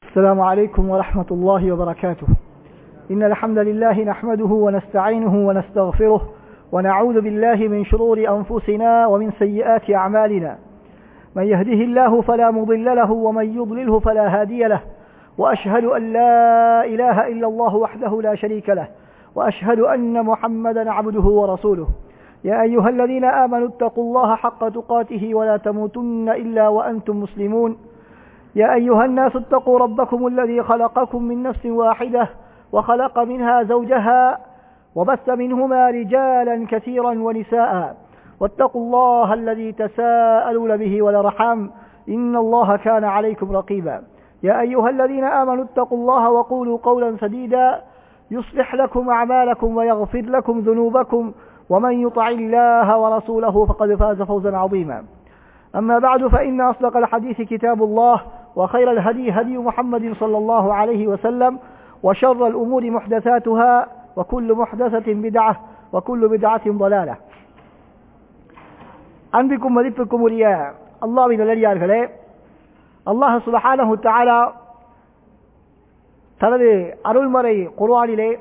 السلام عليكم ورحمة الله وبركاته إن الحمد لله نحمده ونستعينه ونستغفره ونعوذ بالله من شرور أنفسنا ومن سيئات أعمالنا من يهده الله فلا مضل له ومن يضلله فلا هادي له وأشهد أن لا إله إلا الله وحده لا شريك له وأشهد أن محمدا عبده ورسوله يا أيها الذين آمنوا اتقوا الله حق تقاته ولا تموتن إلا وأنتم مسلمون يا أيها الناس اتقوا ربكم الذي خلقكم من نفس واحدة وخلق منها زوجها وبث منهما رجالا كثيرا ونساء واتقوا الله الذي تساءلون به والأرحام إن الله كان عليكم رقيبا يا أيها الذين آمنوا اتقوا الله وقولوا قولا سديدا يصلح لكم أعمالكم ويغفر لكم ذنوبكم ومن يطع الله ورسوله فقد فاز فوزا عظيما أما بعد فإن أصدق الحديث كتاب الله وخير الهدي هدي محمد صلى الله عليه وسلم وشر الأمور محدثاتها وكل محدثة بدعة وكل بدعة ضلالة அன்பிற்கும் மதிப்பிற்கும் உரிய அல்லாவின் நல்லடியார்களே அல்லாஹ் சுபஹானஹு தஆலா தனது அருள்மறை குர்ஆனிலே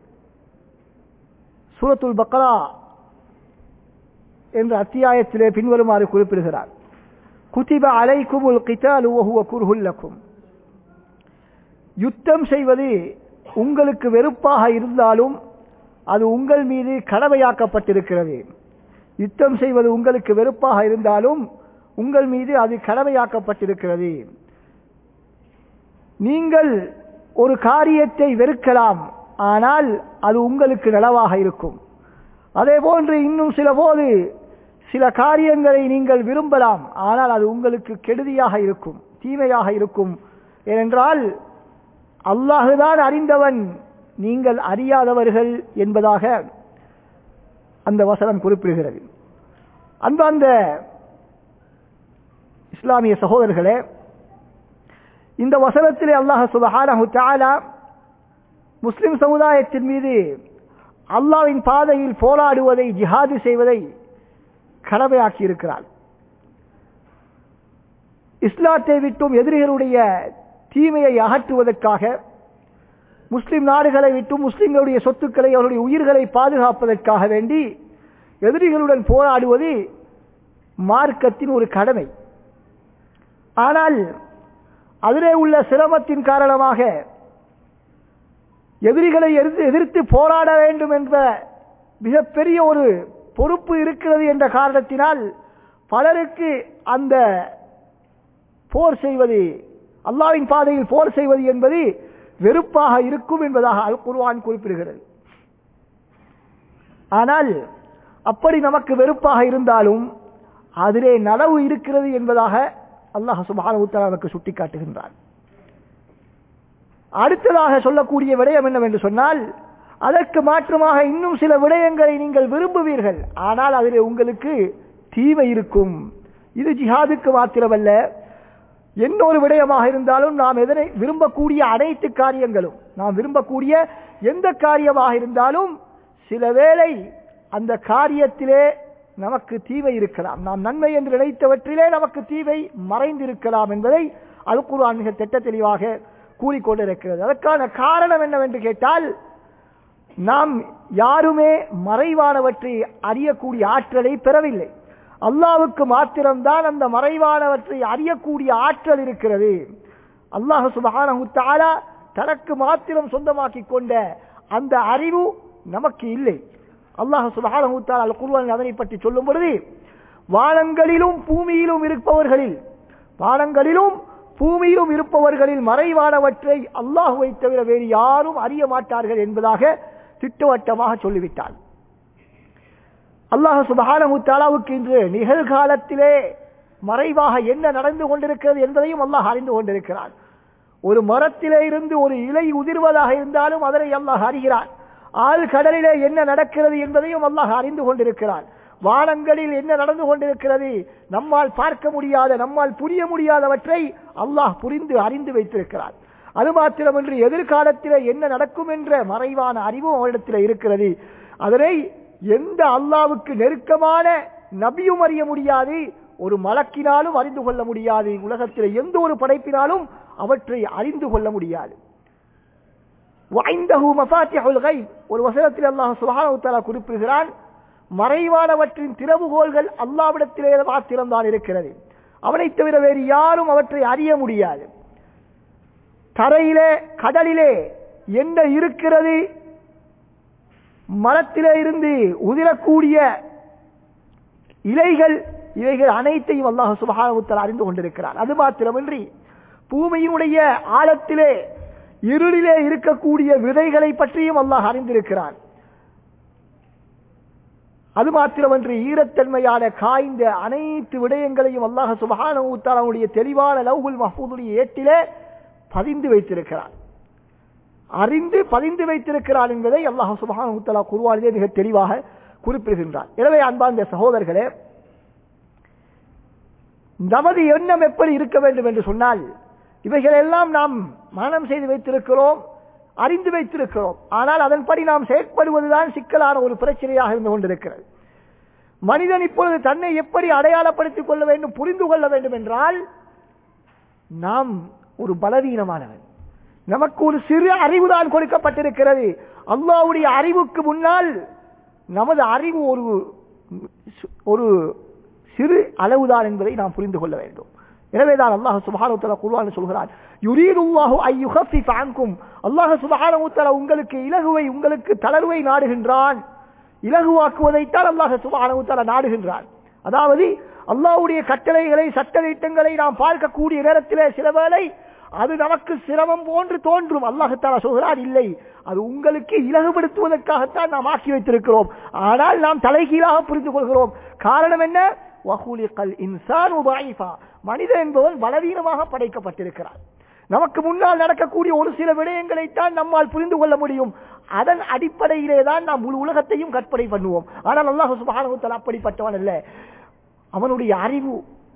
சூரத்துல் பக்ரா என்ற அத்தியாயத்திலே பின்வருமாறு குறிப்பிடுகிறார் குதிப அலைக்குமுல் கிதாலு வஹுவ குர்ஹுல் லக்கும் யுத்தம் செய்வது உங்களுக்கு வெறுப்பாக இருந்தாலும் அது உங்கள் மீது கடமையாக்கப்பட்டிருக்கிறது யுத்தம் செய்வது உங்களுக்கு வெறுப்பாக இருந்தாலும் உங்கள் மீது அது கடமையாக்கப்பட்டிருக்கிறது நீங்கள் ஒரு காரியத்தை வெறுக்கலாம் ஆனால் அது உங்களுக்கு நலவாக இருக்கும் அதே போன்று இன்னும் சில போது சில காரியங்களை நீங்கள் விரும்பலாம் ஆனால் அது உங்களுக்கு கெடுதியாக இருக்கும் தீமையாக இருக்கும் ஏனென்றால் அல்லாஹுதான் அறிந்தவன் நீங்கள் அறியாதவர்கள் என்பதாக அந்த வசனம் குறிப்பிடுகிறது அந்த அந்த இஸ்லாமிய சகோதரர்களே இந்த வசனத்திலே அல்லாஹ் சுபஹானஹு தஆலா முஸ்லிம் சமுதாயத்தின் மீது அல்லாவின் பாதையில் போராடுவதை ஜிஹாது செய்வதை கடமையாக்கி இருக்கிறார் இஸ்லாத்தை விட்டும் எதிரிகளுடைய தீமையை அகற்றுவதற்காக முஸ்லிம் நாடுகளை விட்டும் முஸ்லிம்களுடைய சொத்துக்களை அவருடைய உயிர்களை பாதுகாப்பதற்காக வேண்டி எதிரிகளுடன் போராடுவது மார்க்கத்தின் ஒரு கடமை ஆனால் அதிலே உள்ள சிரமத்தின் காரணமாக எதிரிகளை எதிர்த்து போராட வேண்டும் என்ற மிகப்பெரிய ஒரு பொறுப்பு இருக்கிறது என்ற காரணத்தினால் பலருக்கு அந்த போர் செய்வது அல்லாவின் பாதையில் போர் செய்வது என்பது வெறுப்பாக இருக்கும் என்பதாக அல் குர்வான் குறிப்பிடுகிறது ஆனால் அப்படி நமக்கு வெறுப்பாக இருந்தாலும் அதிலே நனவு இருக்கிறது என்பதாக அல்லாஹ் சுபான நமக்கு சுட்டிக்காட்டுகின்றான் அடுத்ததாக சொல்லக்கூடிய விடயம் என்னவென்று சொன்னால் அதற்கு மாற்றமாக இன்னும் சில விடயங்களை நீங்கள் விரும்புவீர்கள் ஆனால் அதில் உங்களுக்கு தீமை இருக்கும் இது ஜிஹாதுக்கு மாத்திரமல்ல என்ன ஒரு விடயமாக இருந்தாலும் நாம் எதனை விரும்பக்கூடிய அனைத்து காரியங்களும் நாம் விரும்பக்கூடிய எந்த காரியமாக இருந்தாலும் சில வேளை அந்த காரியத்திலே நமக்கு தீமை இருக்கலாம் நாம் நன்மை என்று நினைத்தவற்றிலே நமக்கு தீமை மறைந்திருக்கலாம் என்பதை அல்குர்ஆன் மிக திட்ட தெளிவாக கூறிக்கொண்டிருக்கிறது அதற்கான காரணம் என்னவென்று கேட்டால் நாம் யாருமே மறைவானவற்றை அறியக்கூடிய ஆற்றலை பெறவில்லை அல்லாவுக்கு மாத்திரம்தான் அந்த மறைவானவற்றை அறியக்கூடிய ஆற்றல் இருக்கிறது அல்லாஹு சுபஹான தனக்கு மாத்திரம் சொந்தமாக்கி கொண்ட அந்த அறிவு நமக்கு இல்லை அல்லாஹு சுபஹான அல் குருவன் அதனை பற்றி சொல்லும் பொழுது வானங்களிலும் பூமியிலும் இருப்பவர்களில் வானங்களிலும் பூமியிலும் இருப்பவர்களில் மறைவானவற்றை அல்லாஹுவை தவிர வேறு யாரும் அறிய மாட்டார்கள் என்பதாக திட்டவட்டமாக சொல்லிவிட்டார் அல்லாஹ் சுபஹானமுத்தாலாவுக்கு இன்று நிகழ்காலத்திலே மறைவாக என்ன நடந்து கொண்டிருக்கிறது என்பதையும் அல்லாஹ் அறிந்து கொண்டிருக்கிறான் ஒரு மரத்திலே இருந்து ஒரு இலை உதிர்வதாக இருந்தாலும் அதனை அல்லாஹ் அறிகிறான் ஆள் கடலிலே என்ன நடக்கிறது என்பதையும் அல்லாஹ் அறிந்து கொண்டிருக்கிறான் வானங்களில் என்ன நடந்து கொண்டிருக்கிறது நம்மால் பார்க்க முடியாத நம்மால் புரிய முடியாதவற்றை அல்லாஹ் புரிந்து அறிந்து வைத்திருக்கிறார் அது மாத்திரமன்று எதிர்காலத்தில் என்ன நடக்கும் என்ற மறைவான அறிவும் அவரிடத்தில் இருக்கிறது அதனை எந்த அல்லாவுக்கு நெருக்கமான நபியும் அறிய முடியாது ஒரு மலக்கினாலும் அறிந்து கொள்ள முடியாது உலகத்தில் எந்த ஒரு படைப்பினாலும் அவற்றை அறிந்து கொள்ள முடியாது وعنده مفاتيح الغيب ஒரு வசனத்தில் அல்லாஹ் சுப்ஹானஹு வ தஆலா குறிப்பிடுகிறான் மறைவானவற்றின் திறவுகோள்கள் அல்லாவிடத்திலே மாத்திரம்தான் இருக்கிறது அவனை தவிர வேறு யாரும் அவற்றை அறிய முடியாது தரையிலே கடலிலே என்ன இருக்கிறது மரத்திலே இருந்து உதிரக்கூடிய இலைகள் இவைகள் அனைத்தையும் அல்லாஹ் சுபகாரமுத்தல் அறிந்து கொண்டிருக்கிறார் அது மாத்திரமின்றி பூமியினுடைய ஆழத்திலே இருளிலே இருக்கக்கூடிய விதைகளை பற்றியும் அல்லாஹ் அறிந்திருக்கிறான் அது மாத்திரமன்றி ஈரத்தன்மையான காய்ந்த அனைத்து விடயங்களையும் அல்லாஹ் சுபஹானுடைய தெளிவான லவ்குல் மஹூதுடைய ஏட்டிலே பதிந்து வைத்திருக்கிறார் அறிந்து பதிந்து வைத்திருக்கிறார் என்பதை அல்லாஹ் சுபஹானுத்தலா குருவானிலே மிக தெளிவாக குறிப்பிடுகின்றார் எனவே அன்பார்ந்த சகோதரர்களே நமது எண்ணம் எப்படி இருக்க வேண்டும் என்று சொன்னால் இவைகளெல்லாம் நாம் மரணம் செய்து வைத்திருக்கிறோம் அறிந்து வைத்திருக்கிறோம் ஆனால் அதன்படி நாம் செயற்படுவதுதான் சிக்கலான ஒரு பிரச்சனையாக இருந்து கொண்டிருக்கிறது மனிதன் இப்பொழுது தன்னை எப்படி அடையாளப்படுத்திக் கொள்ள வேண்டும் புரிந்து கொள்ள வேண்டும் என்றால் நாம் ஒரு பலவீனமானவன் நமக்கு ஒரு சிறு அறிவுதான் கொடுக்கப்பட்டிருக்கிறது அல்லாவுடைய அறிவுக்கு முன்னால் நமது அறிவு ஒரு ஒரு சிறு அளவுதான் என்பதை நாம் புரிந்து கொள்ள வேண்டும் எனவேதான் அல்லாஹ் சுபஹானுத்தலா குருவான் சொல்கிறான் யுரீதுல்லாஹு ஐயுஹஃபிஃப் அன்கும் அல்லாஹ் சுபஹானுத்தலா உங்களுக்கு இலகுவை உங்களுக்கு தளர்வை நாடுகின்றான் இலகுவாக்குவதைத்தான் அல்லாஹ் சுபஹானுத்தலா நாடுகின்றான் அதாவது அல்லாஹ்வுடைய கட்டளைகளை சட்டத்திட்டங்களை நாம் பார்க்கக்கூடிய நேரத்திலே சில வேளை அது நமக்கு சிரமம் போன்று தோன்றும் அல்லாஹத்தாலா சொல்கிறார் இல்லை அது உங்களுக்கு இலகுபடுத்துவதற்காகத்தான் நாம் ஆக்கி வைத்திருக்கிறோம் ஆனால் நாம் தலைகீழாக புரிந்து கொள்கிறோம் காரணம் என்ன வஹூலிகல் இன்சான் உபாயிஃபா மனிதன் என்பவன் பலவீனமாக படைக்கப்பட்டிருக்கிறார் நமக்கு முன்னால் நடக்கக்கூடிய ஒரு சில விடயங்களைத்தான் நம்மால் புரிந்து கொள்ள முடியும் அதன் அடிப்படையிலே தான் நாம் முழு உலகத்தையும் கற்பனை பண்ணுவோம் ஆனால் அல்லாஹு சுபானகுத்தல் அப்படிப்பட்டவன் அல்ல அவனுடைய அறிவு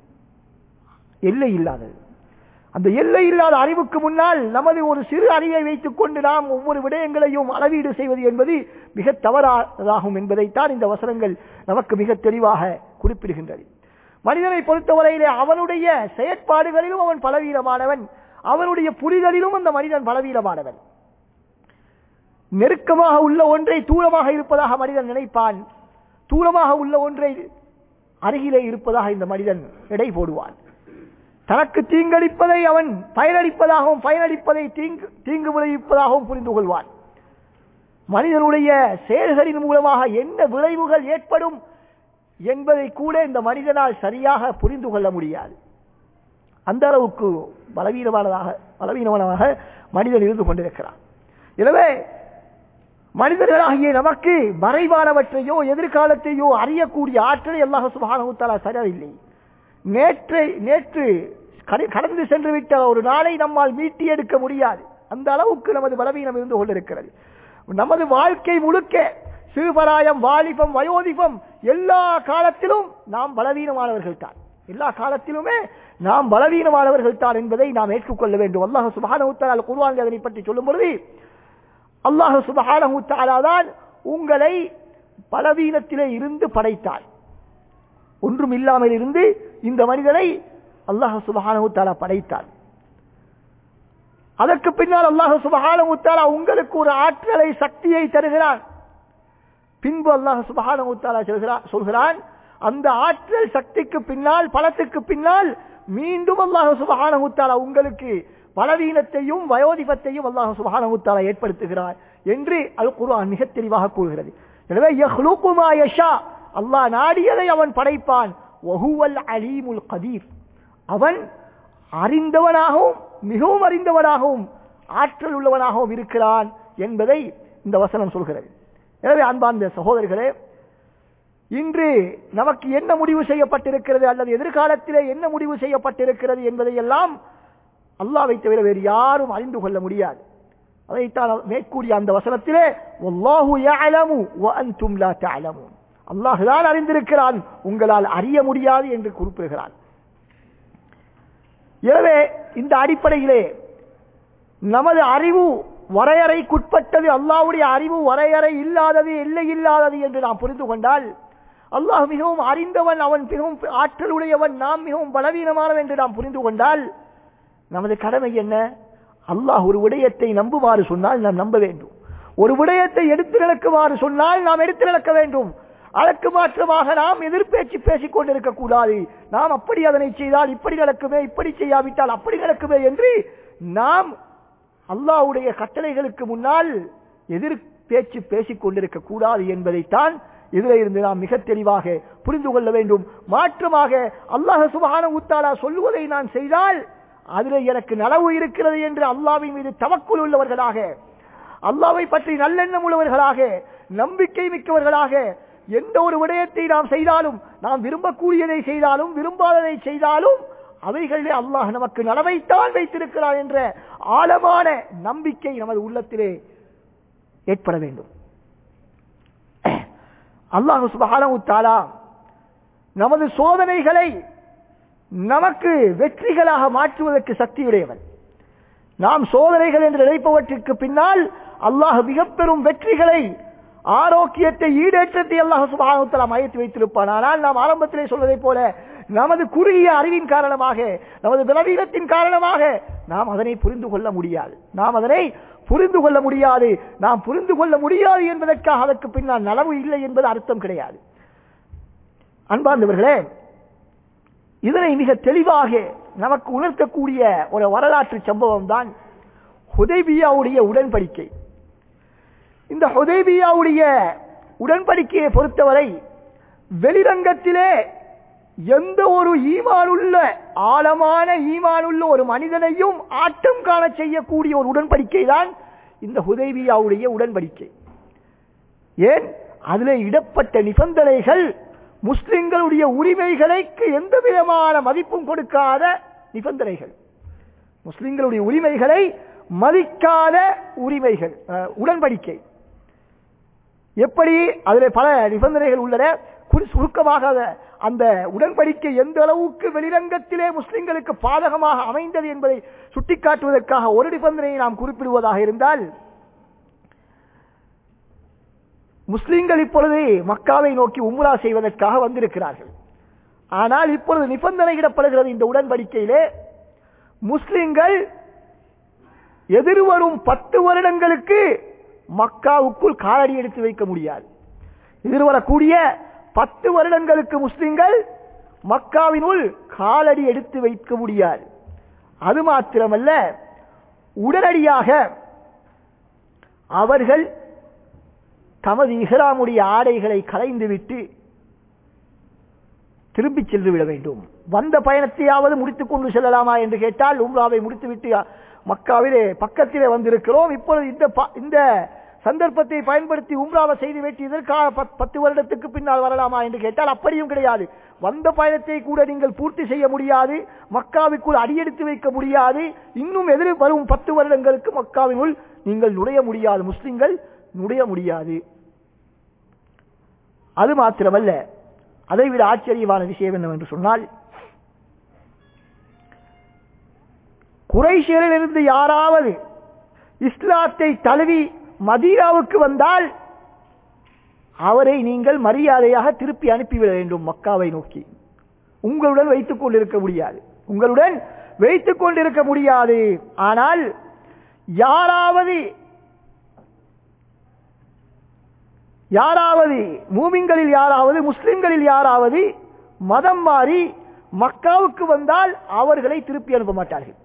எல்லை இல்லாதது அந்த எல்லை இல்லாத அறிவுக்கு முன்னால் நமது ஒரு சிறு அறிவை வைத்துக் கொண்டு நாம் ஒவ்வொரு விடயங்களையும் அளவீடு செய்வது என்பது மிக தவறானதாகும் என்பதைத்தான் இந்த வசனங்கள் நமக்கு மிக தெளிவாக குறிப்பிடுகின்றது மனிதனை பொறுத்தவரையிலே அவனுடைய செயற்பாடுகளிலும் அவன் பலவீனமானவன் அவனுடைய புரிதலிலும் அந்த மனிதன் பலவீனமானவன் நெருக்கமாக உள்ள ஒன்றை தூரமாக இருப்பதாக மனிதன் நினைப்பான் தூரமாக உள்ள ஒன்றை அருகிலே இருப்பதாக இந்த மனிதன் எடை போடுவான் தனக்கு தீங்கடிப்பதை அவன் பயனளிப்பதாகவும் பயனளிப்பதை தீங்கு தீங்கு விளைவிப்பதாகவும் புரிந்து கொள்வான் மனிதனுடைய செயல்களின் மூலமாக என்ன விளைவுகள் ஏற்படும் என்பதை கூட இந்த மனிதனால் சரியாக புரிந்து கொள்ள முடியாது அந்த அளவுக்கு பலவீனமானதாக பலவீனமானதாக மனிதன் இருந்து கொண்டிருக்கிறான் எனவே மனிதர்களாகிய நமக்கு மறைவானவற்றையோ எதிர்காலத்தையோ அறியக்கூடிய ஆற்றலை அல்லாஹ் சுபானகுத்தாலா சரியில்லை நேற்றை நேற்று கடந்து சென்று விட்ட ஒரு நாளை நம்மால் மீட்டி எடுக்க முடியாது அந்த அளவுக்கு நமது பலவீனம் இருந்து கொண்டிருக்கிறது நமது வாழ்க்கை முழுக்க சிறுபராயம் வாலிபம் வயோதிபம் எல்லா காலத்திலும் நாம் பலவீனமானவர்கள் தான் எல்லா காலத்திலுமே நாம் பலவீனமானவர்கள் தான் என்பதை நாம் ஏற்றுக்கொள்ள வேண்டும் அல்லாஹ் சுபானகுத்தால் குருவாங்க அதனை பற்றி சொல்லும் பொழுது அல்லாஹ் சுபஹானஹூத்தாலா தான் உங்களை பலவீனத்திலே இருந்து படைத்தார் ஒன்றும் இல்லாமல் இருந்து இந்த மனிதனை அல்லாஹ் சுபஹானஹூத்தாலா படைத்தார் அதற்கு பின்னால் அல்லாஹ் சுபஹானஹூத்தாலா உங்களுக்கு ஒரு ஆற்றலை சக்தியை தருகிறான் பின்பு அல்லாஹ் சுபஹானஹூத்தாலா சொல்கிறான் சொல்கிறான் அந்த ஆற்றல் சக்திக்கு பின்னால் பலத்துக்கு பின்னால் மீண்டும் அல்லாஹ் சுபஹானஹூத்தாலா உங்களுக்கு பலவீனத்தையும் வயோதிபத்தையும் அல்லாஹ் சுபஹானஹுத்தாலா ஏற்படுத்துகிறார் என்று அது குர்ஆன் மிக தெளிவாக கூறுகிறது எனவே யஹ்லுகுமா யஷா அல்லாஹ் நாடியதை அவன் படைப்பான் வஹுவல் அலீமுல் கதீர் அவன் அறிந்தவனாகவும் மிகவும் அறிந்தவனாகவும் ஆற்றல் உள்ளவனாகவும் இருக்கிறான் என்பதை இந்த வசனம் சொல்கிறது எனவே அன்பார்ந்த சகோதரர்களே இன்று நமக்கு என்ன முடிவு செய்யப்பட்டிருக்கிறது அல்லது எதிர்காலத்திலே என்ன முடிவு செய்யப்பட்டிருக்கிறது என்பதையெல்லாம் அல்லாவை தவிர வேறு யாரும் அறிந்து கொள்ள முடியாது அதைத்தான் மேற்கூடிய அந்த வசனத்திலே அல்லாஹுதான் அறிந்திருக்கிறான் உங்களால் அறிய முடியாது என்று குறிப்பிடுகிறான் எனவே இந்த அடிப்படையிலே நமது அறிவு வரையறைக்குட்பட்டது அல்லாவுடைய அறிவு வரையறை இல்லாதது எல்லை இல்லாதது என்று நாம் புரிந்து கொண்டால் அல்லாஹ் மிகவும் அறிந்தவன் அவன் மிகவும் ஆற்றல் உடையவன் நாம் மிகவும் பலவீனமானவன் என்று நாம் புரிந்து கொண்டால் நமது கடமை என்ன அல்லாஹ் ஒரு விடயத்தை நம்புமாறு சொன்னால் நாம் நம்ப வேண்டும் ஒரு விடயத்தை எடுத்து நடக்குமாறு சொன்னால் நாம் எடுத்து நடக்க வேண்டும் அதற்கு மாற்றமாக நாம் எதிர்பேச்சு பேசிக் கொண்டிருக்க கூடாது நாம் அப்படி அதனை செய்தால் இப்படி நடக்குமே இப்படி செய்யாவிட்டால் அப்படி நடக்குமே என்று நாம் அல்லாஹ்வுடைய கட்டளைகளுக்கு முன்னால் எதிர் பேச்சு பேசிக் கொண்டிருக்க கூடாது என்பதைத்தான் இதில் இருந்து நாம் மிக தெளிவாக புரிந்து கொள்ள வேண்டும் மாற்றமாக அல்லாஹ் சுபஹான உத்தாலா சொல்லுவதை நான் செய்தால் அதில் எனக்கு நலவு இருக்கிறது என்று அல்லாவின் மீது தவக்குள் உள்ளவர்களாக அல்லாவை பற்றி நல்லெண்ணம் உள்ளவர்களாக நம்பிக்கை மிக்கவர்களாக எந்த ஒரு விடயத்தை நாம் செய்தாலும் நாம் விரும்பக்கூடியதை செய்தாலும் விரும்பாததை செய்தாலும் அவைகளிலே அல்லாஹ் நமக்கு நலவைத்தான் வைத்திருக்கிறார் என்ற ஆழமான நம்பிக்கை நமது உள்ளத்திலே ஏற்பட வேண்டும் அல்லாஹு சுபஹானஹு தஆலா நமது சோதனைகளை நமக்கு வெற்றிகளாக மாற்றுவதற்கு சக்தியுடையவன் நாம் சோதனைகள் என்று நினைப்பவற்றிற்கு பின்னால் அல்லாஹ் மிக பெரும் வெற்றிகளை ஆரோக்கியத்தை ஈடேற்றத்தை அல்லாஹ் சுபஹானஹு தஆலா மையத்து வைத்திருப்பான் ஆனால் நாம் ஆரம்பத்திலே சொல்வதைப் போல நமது குறுகிய அறிவின் காரணமாக நமது பலவீனத்தின் காரணமாக நாம் அதனை புரிந்து கொள்ள முடியாது நாம் அதனை புரிந்து கொள்ள முடியாது நாம் புரிந்து கொள்ள முடியாது என்பதற்காக அதற்கு பின்னால் நலவு இல்லை என்பது அர்த்தம் கிடையாது அன்பார்ந்தவர்களே இதனை மிக தெளிவாக நமக்கு உணர்த்தக்கூடிய ஒரு வரலாற்று சம்பவம் தான் ஹுதைபியாவுடைய உடன்படிக்கை இந்த ஹுதைபியாவுடைய உடன்படிக்கையை பொறுத்தவரை வெளிரங்கத்திலே எந்த ஒரு ஈமானுள்ள ஆழமான ஈமானுள்ள ஒரு மனிதனையும் ஆட்டம் காண செய்யக்கூடிய ஒரு உடன்படிக்கை தான் இந்த ஹுதைபியாவுடைய உடன்படிக்கை ஏன் அதில் இடப்பட்ட நிபந்தனைகள் முஸ்லிம்களுடைய உரிமைகளுக்கு எந்த விதமான மதிப்பும் கொடுக்காத நிபந்தனைகள் முஸ்லிம்களுடைய உரிமைகளை மதிக்காத உரிமைகள் அஹ், உடன்படிக்கை எப்படி அதில் பல நிபந்தனைகள் உள்ளன குறி- சுருக்கமாக அத- அந்த உடன்படிக்கை எந்த அளவுக்கு வெளிரங்கத்திலே முஸ்லிம்களுக்கு பாதகமாக அமைந்தது என்பதை சுட்டிக்காட்டுவதற்காக ஒரு நிபந்தனையை நாம் குறிப்பிடுவதாக இருந்தால் முஸ்லிம்கள் இப்பொழுது மக்காவை நோக்கி உம்ரா செய்வதற்காக வந்திருக்கிறார்கள் ஆனால் இப்பொழுது நிபந்தனையிடப்படுகிறது இந்த உடன்படிக்கையிலே முஸ்லிம்கள் எதிர்வரும் பத்து வருடங்களுக்கு மக்காவுக்குள் காலடி எடுத்து வைக்க முடியாது எதிர்வரக்கூடிய பத்து வருடங்களுக்கு முஸ்லிம்கள் மக்காவினுள் காலடி எடுத்து வைக்க முடியாது அது மாத்திரமல்ல உடனடியாக அவர்கள் தமது இஹ்ராமுடைய ஆடைகளை களைந்துவிட்டு திரும்பிச் சென்று விட வேண்டும் வந்த பயணத்தையாவது முடித்துக் கொண்டு செல்லலாமா என்று கேட்டால் உம்ராவை முடித்துவிட்டு மக்காவிலே பக்கத்திலே வந்திருக்கிறோம் இப்பொழுது இந்த ப- இந்த சந்தர்ப்பத்தை பயன்படுத்தி உம்ராவை செய்து விட்டு இதற்காக பத்- பத்து வருடத்துக்கு பின்னால் வரலாமா என்று கேட்டால் அப்படியும் கிடையாது வந்த பயணத்தை கூட நீங்கள் பூர்த்தி செய்ய முடியாது மக்காவுக்குள் அடியெடுத்து வைக்க முடியாது இன்னும் எதிர் வரும் பத்து வருடங்களுக்கு மக்காவினுள் நீங்கள் நுழைய முடியாது முஸ்லிம்கள் நுழைய முடியாது அது மாத்திரமல்ல அதைவிட ஆச்சரியமான விஷயம் என்னவென்று சொன்னால் குறைஷியரிலிருந்து யாராவது இஸ்லாத்தை தழுவி மதீனாவுக்கு வந்தால் அவரை நீங்கள் மரியாதையாக திருப்பி அனுப்பிவிட வேண்டும் மக்காவை நோக்கி உங்களுடன் வைத்துக் கொண்டிருக்க முடியாது உங்களுடன் வைத்துக் கொண்டிருக்க முடியாது ஆனால் யாராவது யாராவது மூமின்களில் யாராவது முஸ்லிம்களில் யாராவது மதம் மாறி மக்காவுக்கு வந்தால் அவர்களை திருப்பி அனுப்ப மாட்டார்கள்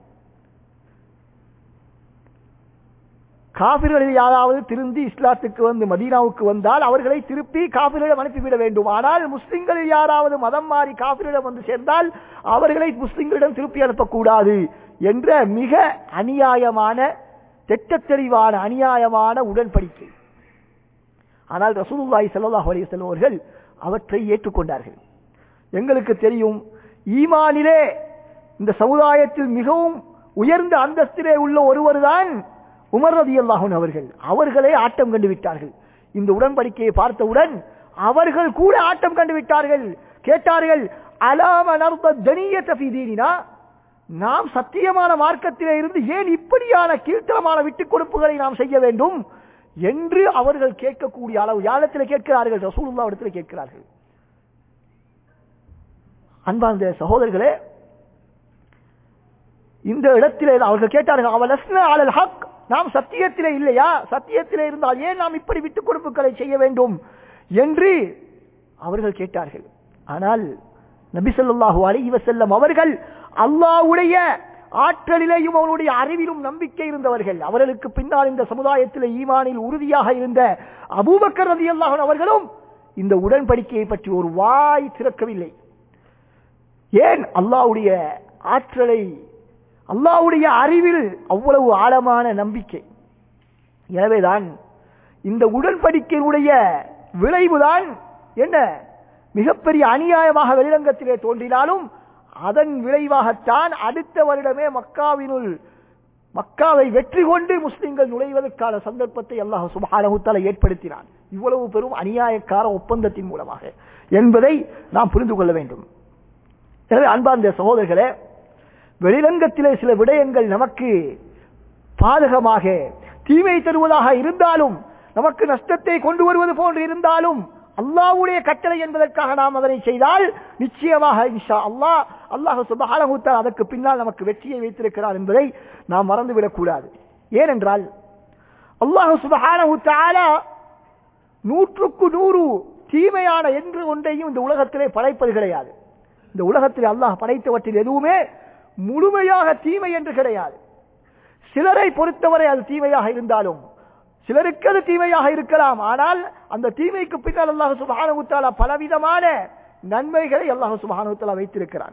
காபிர்களில் யாராவது திருந்தி இஸ்லாத்துக்கு வந்து மதீனாவுக்கு வந்தால் அவர்களை திருப்பி காபிரிடம் அனுப்பிவிட வேண்டும் ஆனால் முஸ்லிம்களில் யாராவது மதம் மாறி காபிரிடம் வந்து சேர்ந்தால் அவர்களை முஸ்லிம்களிடம் திருப்பி அனுப்பக்கூடாது என்ற மிக அநியாயமான திட்டத் தெளிவான அநியாயமான உடன்படிக்கை ஆனால் ரசூலுல்லாஹி ஸல்லல்லாஹு அலைஹி வஸல்லம் அவர்கள் அவற்றை ஏற்றுக்கொண்டார்கள் எங்களுக்கு தெரியும் ஈமானிலே இந்த சமுதாயத்தில் மிகவும் உயர்ந்த அந்தஸ்திலே உள்ள ஒருவர்தான் உமர் ரலியல்லாஹு அன்ஹு அவர்கள் அவர்களே ஆட்டம் கண்டு விட்டார்கள் இந்த உடன்படிக்கையை பார்த்தவுடன் அவர்கள் கூட ஆட்டம் கண்டு விட்டார்கள் கேட்டார்கள் அலாம நர்த தனியத ஃபீ தீனினா நாம் சத்தியமான மார்க்கத்திலே இருந்து ஏன் இப்படியான கீழ்த்தரமான விட்டுக் கொடுப்புகளை நாம் செய்ய வேண்டும் என்று அவர்கள் கேட்கக்கூடிய அளவு யாரிடத்தில் கேட்கிறார்கள் ரசூலுல்லா இடத்தில் கேட்கிறார்கள் அன்பார்ந்த சகோதரர்களே இந்த இடத்திலே அவர்கள் கேட்டார்கள் அவலஸ்ன அலல் ஹக் நாம் சத்தியத்திலே இல்லையா சத்தியத்திலே இருந்தால் ஏன் நாம் இப்படி விட்டுக் கொடுப்புகளை செய்ய வேண்டும் என்று அவர்கள் கேட்டார்கள் ஆனால் நபி ஸல்லல்லாஹு அலைஹி வஸல்லம் அவர்கள் அல்லாஹ்வுடைய ஆற்றலிலேயும் அவருடைய அறிவிலும் நம்பிக்கை இருந்தவர்கள் அவர்களுக்கு பின்னால் இந்த சமுதாயத்தில் ஈமானில் உறுதியாக இருந்த அபூபக்கர் ரலியல்லாஹு அன்ஹு அவர்களும் இந்த உடன்படிக்கையை பற்றி ஒரு வாய் திறக்கவில்லை ஏன் அல்லாஹ்வுடைய ஆற்றலை அல்லாஹ்வுடைய அறிவில் அவ்வளவு ஆழமான நம்பிக்கை எனவேதான் இந்த உடன்படிக்கையினுடைய விளைவுதான் என்ன மிகப்பெரிய அநியாயமாக வெளிரங்கத்திலே தோன்றினாலும் அதன் விளைவாகத்தான் அடுத்த வருடமே மக்காவினுள் மக்காவை வெற்றி கொண்டு முஸ்லிம்கள் நுழைவதற்கான சந்தர்ப்பத்தை அல்லாஹ் சுபானகுத்தால ஏற்படுத்தினான் இவ்வளவு பெரும் அநியாயக்கார ஒப்பந்தத்தின் மூலமாக என்பதை நாம் புரிந்து கொள்ள வேண்டும் எனவே அன்பார்ந்த சகோதரர்களே வெளிரங்கத்திலே சில விடயங்கள் நமக்கு பாதகமாக தீமை தருவதாக இருந்தாலும் நமக்கு நஷ்டத்தை கொண்டு வருவது போன்று இருந்தாலும் அல்லாஹ்வுடைய கட்டளை என்பதற்காக நாம் அதனை செய்தால் நிச்சயமாக இன்ஷா அல்லாஹ் அல்லாஹ் சுபஹானஹு தஆலா அதற்கு பின்னால் நமக்கு வெற்றியை வைத்திருக்கிறார் என்பதை நாம் மறந்துவிடக் கூடாது ஏனென்றால் அல்லாஹ் சுபஹானஹு தஆலா நூற்றுக்கு நூறு தீமையான என்று ஒன்றையும் இந்த உலகத்திலே படைப்பது கிடையாது இந்த உலகத்தில் அல்லாஹ் படைத்தவற்றில் எதுவுமே முழுமையாக தீமை என்று கிடையாது சிலரை பொறுத்தவரை அது தீமையாக இருந்தாலும் சிலருக்கு அது தீமையாக இருக்கலாம் ஆனால் அந்த தீமைக்கு பின்னால் அல்லாஹ் சுபஹானஹு தஆலா பலவிதமான நன்மைகளை அல்லாஹ் சுபஹானஹு தஆலா வைத்திருக்கிறான்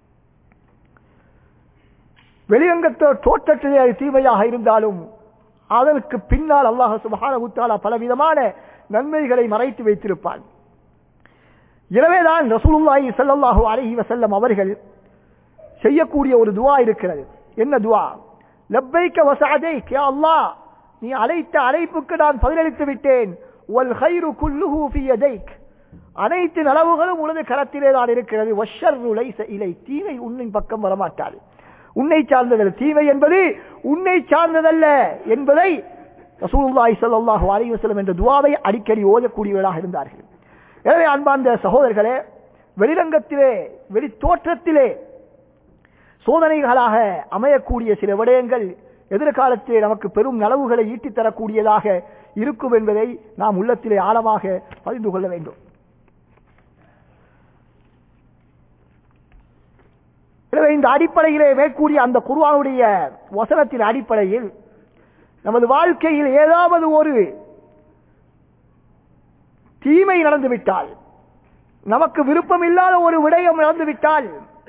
வெளியங்கத்தோ தோற்றத்திலே அது தீமையாக இருந்தாலும் அதற்கு பின்னால் அல்லாஹ் சுபஹானஹு தஆலா பலவிதமான நன்மைகளை மறைத்து வைத்திருப்பான் எனவேதான் ரசூலுல்லாஹி ஸல்லல்லாஹு அலைஹி வஸல்லம் அவர்கள் செய்யக்கூடிய ஒரு துவா இருக்கிறது என்ன துவா லப்பைக்க வசஅதைக் யா அல்லாஹ் நீ அழைத்த அழைப்புக்கு நான் பதிலளித்து விட்டேன் வல் கைரு குல்லுஹு ஃபி யதைக் அனைத்து நலவுகளும் உனது கரத்திலே தான் இருக்கிறது வஷர்ரு லைஸ இலை தீமை உன்னின் பக்கம் வரமாட்டாது உன்னை சார்ந்ததல்ல தீமை என்பது உன்னை சார்ந்ததல்ல என்பதை ரசூலுல்லாஹி ஸல்லல்லாஹு அலைஹி வஸல்லம் என்ற துஆவை அடிக்கடி ஓதக்கூடியவர்களாக இருந்தார்கள் எனவே அன்பார்ந்த சகோதரர்களே வெளிரங்கத்திலே வெளி தோற்றத்திலே சோதனைகளாக அமையக்கூடிய சில விடயங்கள் எதிர்காலத்திலே நமக்கு பெரும் நலவுகளை ஈட்டித் தரக்கூடியதாக இருக்கும் என்பதை நாம் உள்ளத்திலே ஆழமாக பதிந்து கொள்ள வேண்டும் எனவே இந்த அடிப்படையிலே மேற்கூடிய அந்த குருவானுடைய வசனத்தின் அடிப்படையில் நமது வாழ்க்கையில் ஏதாவது ஒரு தீமை நடந்துவிட்டால் நமக்கு விருப்பம் இல்லாத ஒரு விடயம் நடந்துவிட்டால்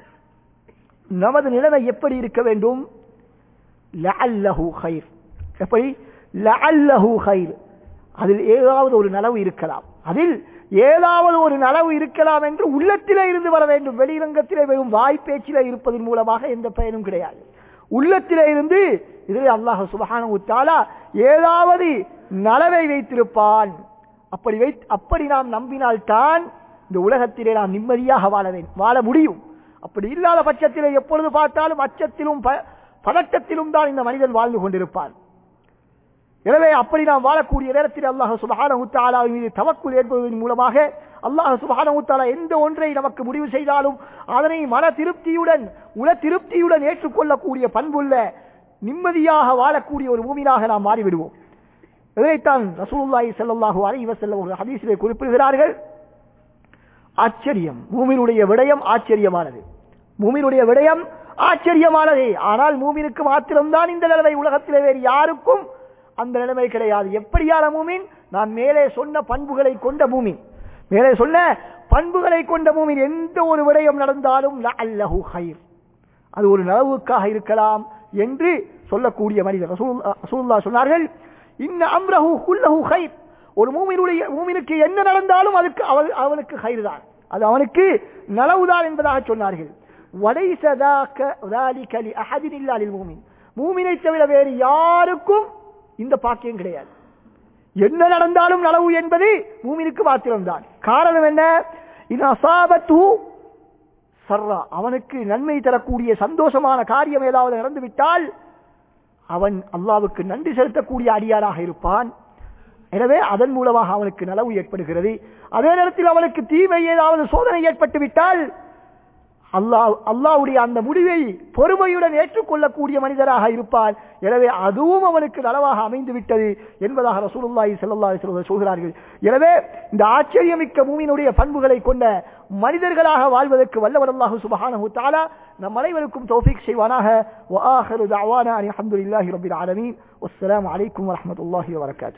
நமது நிலைமை எப்படி இருக்க வேண்டும் லஅல்லஹு கைர் எப்படி லஅல்லஹு கைர் அதில் ஏதாவது ஒரு நலவு இருக்கலாம் அதில் ஏதாவது ஒரு நலவு இருக்கலாம் என்று உள்ளத்திலே இருந்து வர வேண்டும் வெளிரங்கத்திலே வெறும் வாய்ப்பேச்சிலே இருப்பதன் மூலமாக எந்த பயனும் கிடையாது உள்ளத்திலே இருந்து இதில் அல்லாஹ் சுபஹானஹு தஆலா ஏதாவது நலவை வைத்திருப்பான் அப்படி வை அப்படி நாம் நம்பினால்தான் இந்த உலகத்திலே நாம் நிம்மதியாக வாழ வேண்டும் வாழ முடியும் அப்படி இல்லாத பட்சத்திலே எப்பொழுது பார்த்தாலும் அச்சத்திலும் ப- பதட்டத்திலும் தான் இந்த மனிதன் வாழ்ந்து கொண்டிருப்பான் எனவே அப்படி நாம் வாழக்கூடிய நேரத்தில் அல்லாஹ் சுபஹானஹு தஆலாவின் மீது தவக்குல் ஏற்படுவதன் மூலமாக அல்லாஹ் சுபஹானஹு தஆலா எந்த ஒன்றை நமக்கு முடிவு செய்தாலும் அதனை மன திருப்தியுடன் உல திருப்தியுடன் ஏற்றுக்கொள்ளக்கூடிய பண்புள்ள நிம்மதியாக வாழக்கூடிய ஒரு மூமினாக நாம் மாறிவிடுவோம் இதைத்தான் ரசூலுல்லாஹி ஸல்லல்லாஹு அலைஹி வஸல்லம் ஒரு ஹதீஸிலே குறிப்பிடுகிறார்கள் ஆச்சரியம் மூமினுடைய விடயம் ஆச்சரியமானது மூமினுடைய விடயம் ஆச்சரியமானது ஆனால் மூமினுக்கு மாத்திரம்தான் இந்த நிலைமை உலகத்திலே வேறு யாருக்கும் அந்த நிலைமை கிடையாது எப்படியான மூமின் நான் மேலே சொன்ன பண்புகளை கொண்ட மூமின் மேலே சொன்ன பண்புகளை கொண்ட மூமின் எந்த ஒரு விடயம் நடந்தாலும் லஅல்லஹு ஹைர் அது ஒரு நலவுக்காக இருக்கலாம் என்று சொல்லக்கூடிய மனிதர் ரசூலுல்லா- ரசூலுல்லாஹ் சொன்னார்கள் இன்ன அம்ரஹு குல்லஹு ஹைர் ஒரு மூமினுடைய மூமினுக்கு என்ன நடந்தாலும் அதுக்கு அவள் அவனுக்கு ஹைர் தான் அது அவனுக்கு நலவுதான் என்பதாக சொன்னார்கள் وَلَيْسَ ذَاكَ ذَلِكَ لِأَحَدٍ إِلَّا لِلْمُؤْمِنِ மூமினை தவிர வேறு யாருக்கும் இந்த பாக்கியம் கிடையாது என்ன நடந்தாலும் நலவு என்பது மூமினுக்கு மாத்திரம்தான் காரணம் என்ன இது அசாபத்து சர்ரா அவனுக்கு நன்மை தரக்கூடிய சந்தோஷமான காரியம் ஏதாவது நடந்துவிட்டால் அவன் அல்லாவுக்கு நன்றி செலுத்தக்கூடிய அடியாராக இருப்பான் எனவே அதன் மூலமாக அவனுக்கு நலவு ஏற்படுகிறது அதே நேரத்தில் அவனுக்கு தீமை ஏதாவது சோதனை ஏற்பட்டு விட்டால் அல்லாஹ் அல்லாஹ்வுடைய அந்த முடிவை பொறுமையுடன் ஏற்றுக்கொள்ளக்கூடிய மனிதராக இருப்பான் எனவே அதுவும் அவனுக்கு நலவாக அமைந்து விட்டது என்பதாக ரசூலுல்லாஹி ஸல்லல்லாஹு அலைஹி வஸல்லம் சொல்கிறார்கள் எனவே இந்த ஆச்சரியமிக்க மூமினுடைய பண்புகளை கொண்ட மனிதர்களாக வாழ்வதற்கு வல்லவர் அல்லாஹு சுப்ஹானஹு தஆலா நம் அனைவருக்கும் தௌஃபீக் செய்வானாக வஆஹிரு தஅவானா அல்ஹம்துலில்லாஹி ரப்பில் ஆலமீன் வஸ்ஸலாமு அலைக்கும் வரஹ்மத்துல்லாஹி வபரகாத்துஹு